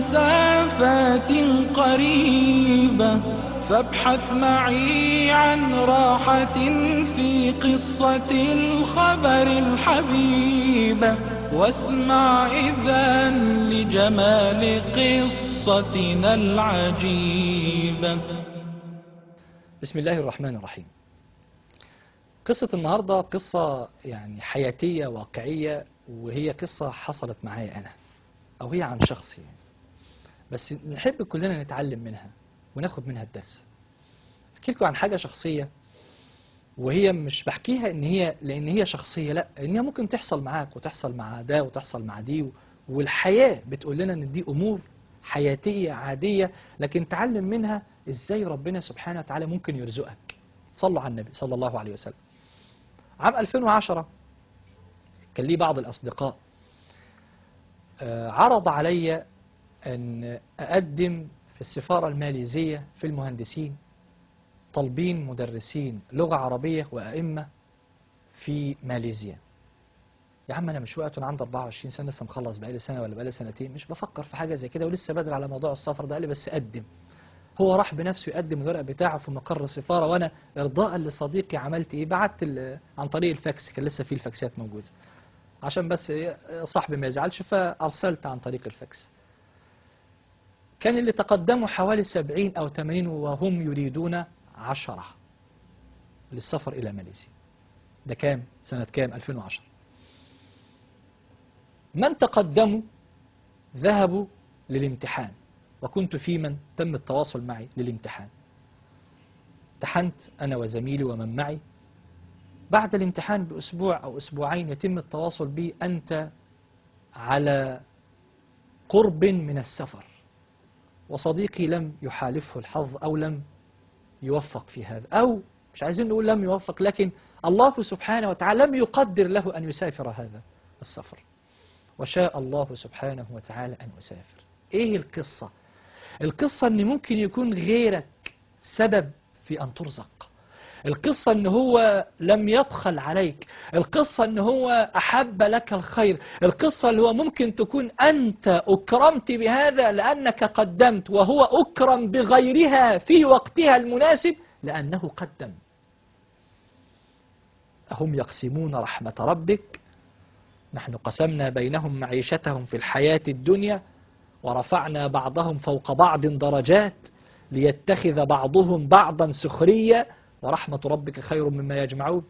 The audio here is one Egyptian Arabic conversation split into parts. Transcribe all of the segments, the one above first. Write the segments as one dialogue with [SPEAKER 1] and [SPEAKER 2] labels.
[SPEAKER 1] مسافات قريبة فابحث معي عن راحة في قصة الخبر الحبيبة واسمع إذا لجمال قصتنا العجيبة
[SPEAKER 2] بسم الله الرحمن الرحيم قصة النهاردة قصة يعني حياتية واقعية وهي قصة حصلت معايا أنا أو هي عن شخصي يعني. بس نحب كلنا نتعلم منها وناخد منها الدرس أحكي لكم عن حاجة شخصية وهي مش بحكيها ان هي لان هي شخصية لا ان هي ممكن تحصل معاك وتحصل مع ده وتحصل مع دي والحياة بتقول لنا ان دي امور حياتية عادية لكن تعلم منها ازاي ربنا سبحانه وتعالى ممكن يرزقك صلوا على النبي صلى الله عليه وسلم عام 2010 كان لي بعض الأصدقاء آه، عرض علي أن أقدم في السفارة الماليزية في المهندسين طالبين مدرسين لغة عربية وأئمة في ماليزيا يا عم أنا مش وقت أنا عندي 24 سنة لسه مخلص بقالي سنة ولا بقالي سنتين مش بفكر في حاجة زي كده ولسه بدري على موضوع السفر ده قال لي بس قدم هو راح بنفسه يقدم الورق بتاعه في مقر السفارة وأنا إرضاء لصديقي عملت إيه بعت ال- عن طريق الفاكس كان لسه فيه الفاكسات موجودة عشان بس إيه صاحبي ما يزعلش فأرسلت عن طريق الفاكس كان اللي تقدموا حوالي 70 أو 80 وهم يريدون عشرة للسفر إلى ماليزيا ده كام سنة كام 2010 من تقدموا ذهبوا للامتحان وكنت في من تم التواصل معي للامتحان امتحنت أنا وزميلي ومن معي بعد الامتحان بأسبوع أو أسبوعين يتم التواصل بي أنت على قرب من السفر وصديقي لم يحالفه الحظ أو لم يوفق في هذا أو مش عايزين نقول لم يوفق لكن الله سبحانه وتعالى لم يقدر له أن يسافر هذا السفر وشاء الله سبحانه وتعالى أن أسافر إيه القصة القصة أن ممكن يكون غيرك سبب في أن ترزق القصة أن هو لم يبخل عليك القصة أن هو أحب لك الخير القصة اللي هو ممكن تكون أنت أكرمت بهذا لأنك قدمت وهو أكرم بغيرها في وقتها المناسب لأنه قدم أهم يقسمون رحمة ربك نحن قسمنا بينهم معيشتهم في الحياة الدنيا ورفعنا بعضهم فوق بعض درجات ليتخذ بعضهم بعضا سخرية ورحمة ربك خير مما يجمعون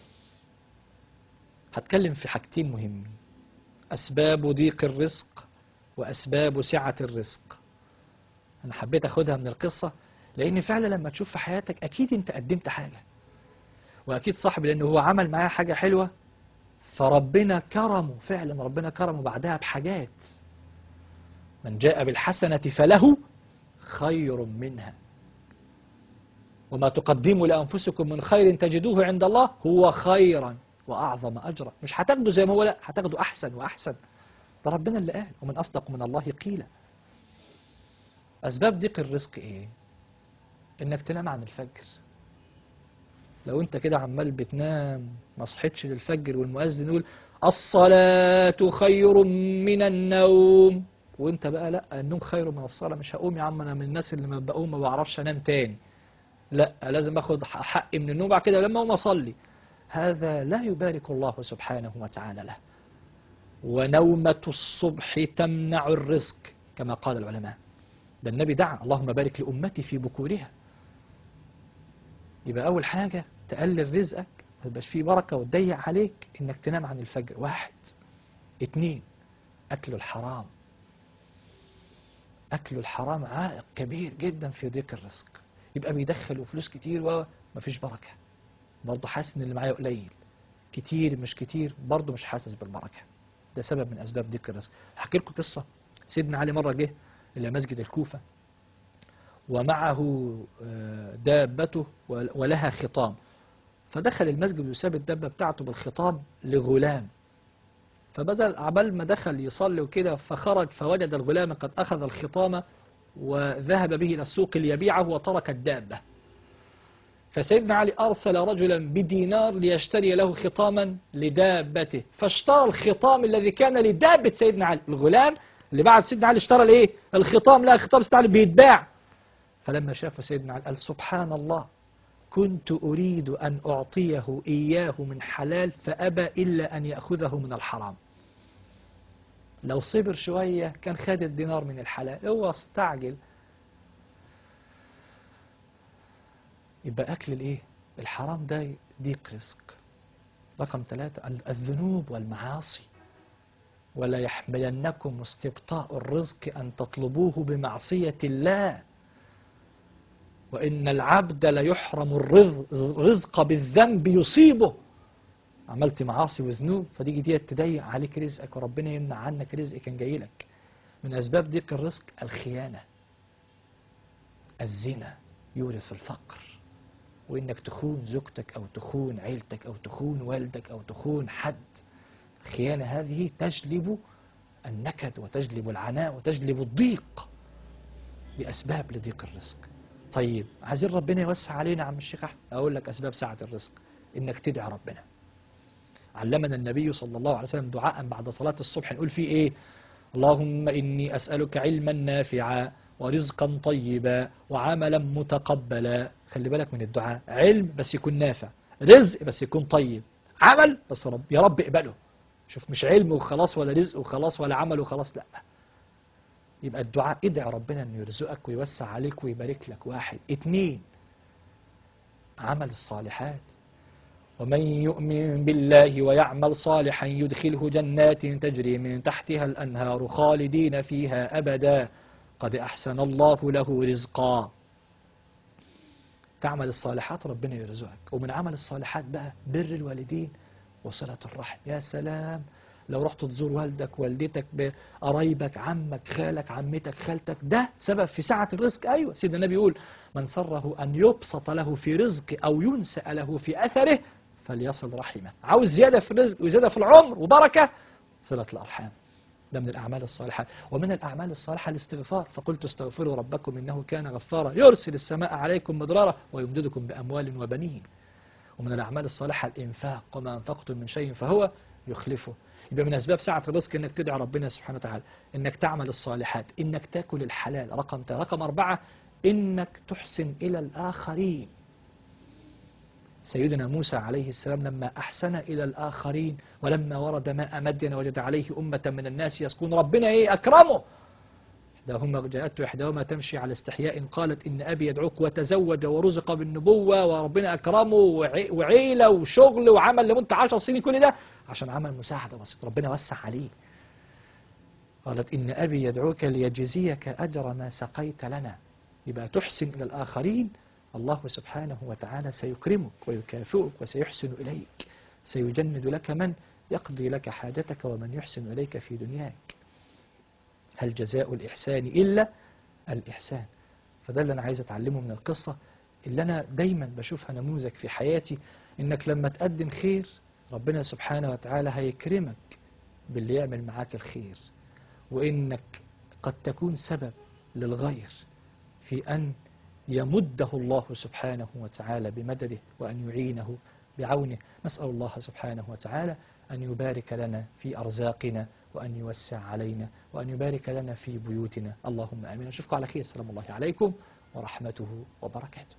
[SPEAKER 2] هتكلم في حاجتين مهمين أسباب ضيق الرزق وأسباب سعة الرزق أنا حبيت أخدها من القصة لأن فعلا لما تشوف في حياتك أكيد أنت قدمت حاجة وأكيد صاحبي لأنه هو عمل معاه حاجة حلوة فربنا كرمه فعلا ربنا كرمه بعدها بحاجات من جاء بالحسنة فله خير منها وما تقدموا لأنفسكم من خير تجدوه عند الله هو خيرا وأعظم أجرا مش هتاخده زي ما هو لا هتاخده أحسن وأحسن ده ربنا اللي قال ومن أصدق من الله قيلا أسباب ضيق الرزق إيه إنك تنام عن الفجر لو أنت كده عمال بتنام ما صحيتش للفجر والمؤذن يقول الصلاة خير من النوم وانت بقى لا النوم خير من الصلاة مش هقوم يا عم انا من الناس اللي ما بقوم ما بعرفش انام تاني لا لازم اخد حقي من النوم بعد كده لما اقوم اصلي هذا لا يبارك الله سبحانه وتعالى له ونومة الصبح تمنع الرزق كما قال العلماء ده النبي دعا اللهم بارك لأمتي في بكورها يبقى أول حاجة تقلل رزقك ما يبقاش فيه بركة وتضيق عليك إنك تنام عن الفجر واحد اتنين أكل الحرام أكل الحرام عائق كبير جدا في ضيق الرزق يبقى بيدخل فلوس كتير ومفيش بركة برضه حاسس إن اللي معايا قليل كتير مش كتير برضه مش حاسس بالبركة ده سبب من أسباب ضيق الرزق هحكي لكم قصة سيدنا علي مرة جه إلى مسجد الكوفة ومعه دابته ولها خطام فدخل المسجد وساب الدابة بتاعته بالخطام لغلام فبدل عبال ما دخل يصلي وكده فخرج فوجد الغلام قد أخذ الخطام وذهب به إلى السوق ليبيعه وترك الدابة فسيدنا علي أرسل رجلا بدينار ليشتري له خطاما لدابته فاشترى الخطام الذي كان لدابة سيدنا علي الغلام اللي بعد سيدنا علي اشترى الايه الخطام لا خطام سيدنا علي بيتباع فلما شاف سيدنا علي قال سبحان الله كنت أريد أن أعطيه إياه من حلال فأبى إلا أن يأخذه من الحرام لو صبر شوية كان خد الدينار من الحلال هو استعجل يبقى أكل الإيه الحرام ده ضيق رزق رقم ثلاثة الذنوب والمعاصي ولا يحملنكم استبطاء الرزق أن تطلبوه بمعصية الله وإن العبد ليحرم الرزق بالذنب يصيبه عملت معاصي وذنوب فتيجي دي تضيق عليك رزقك وربنا يمنع عنك رزق كان جاي لك من أسباب ضيق الرزق الخيانة الزنا يورث الفقر وإنك تخون زوجتك أو تخون عيلتك أو تخون والدك أو تخون حد الخيانة هذه تجلب النكد وتجلب العناء وتجلب الضيق بأسباب لضيق الرزق طيب عايزين ربنا يوسع علينا عم الشيخ أحمد أقول لك أسباب سعة الرزق إنك تدعي ربنا علمنا النبي صلى الله عليه وسلم دعاء بعد صلاة الصبح نقول فيه إيه اللهم إني أسألك علما نافعا ورزقا طيبا وعملا متقبلا خلي بالك من الدعاء علم بس يكون نافع رزق بس يكون طيب عمل بس رب يا رب اقبله شوف مش علم وخلاص ولا رزق وخلاص ولا عمل وخلاص لا يبقى الدعاء ادعي ربنا انه يرزقك ويوسع عليك ويبارك لك واحد اتنين عمل الصالحات ومن يؤمن بالله ويعمل صالحا يدخله جنات تجري من تحتها الأنهار خالدين فيها أبدا قد أحسن الله له رزقا تعمل الصالحات ربنا يرزقك ومن عمل الصالحات بقى بر الوالدين وصلة الرحم يا سلام لو رحت تزور والدك والدتك بقرايبك عمك خالك عمتك خالتك ده سبب في سعة الرزق أيوة سيدنا النبي يقول من سره أن يبسط له في رزق أو ينسأ له في أثره فليصل رحمه عاوز زيادة في الرزق وزيادة في العمر وبركة صلة الأرحام ده من الأعمال الصالحة ومن الأعمال الصالحة الاستغفار فقلت استغفروا ربكم إنه كان غفارا يرسل السماء عليكم مدرارا ويمددكم بأموال وبنين ومن الأعمال الصالحة الإنفاق وما أنفقتم من شيء فهو يخلفه يبقى من أسباب سعة الرزق إنك تدعي ربنا سبحانه وتعالى إنك تعمل الصالحات إنك تاكل الحلال رقم رقم أربعة إنك تحسن إلى الآخرين سيدنا موسى عليه السلام لما أحسن إلى الآخرين ولما ورد ماء مدين وجد عليه أمة من الناس يسكون ربنا إيه أكرمه إحداهما جاءته إحداهما تمشي على استحياء قالت إن أبي يدعوك وتزوج ورزق بالنبوة وربنا أكرمه وعيلة وشغل وعمل لمدة عشر سنين كل ده عشان عمل مساعدة بسيط ربنا وسع عليه قالت إن أبي يدعوك ليجزيك أجر ما سقيت لنا يبقى تحسن إلى الآخرين الله سبحانه وتعالى سيكرمك ويكافئك وسيحسن إليك سيجند لك من يقضي لك حاجتك ومن يحسن إليك في دنياك هل جزاء الإحسان إلا الإحسان فده اللي أنا عايز أتعلمه من القصة اللي أنا دايما بشوفها نموذج في حياتي إنك لما تقدم خير ربنا سبحانه وتعالى هيكرمك باللي يعمل معاك الخير وإنك قد تكون سبب للغير في أن يمده الله سبحانه وتعالى بمدده وأن يعينه بعونه نسأل الله سبحانه وتعالى أن يبارك لنا في أرزاقنا وأن يوسع علينا وأن يبارك لنا في بيوتنا اللهم آمين أشوفكم على خير سلام الله عليكم ورحمته وبركاته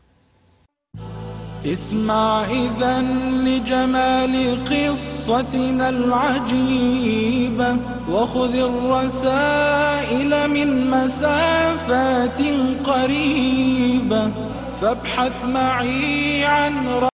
[SPEAKER 1] اسمع إذا لجمال قصتنا العجيبة وخذ الرسائل من مسافات قريبة فابحث معي عن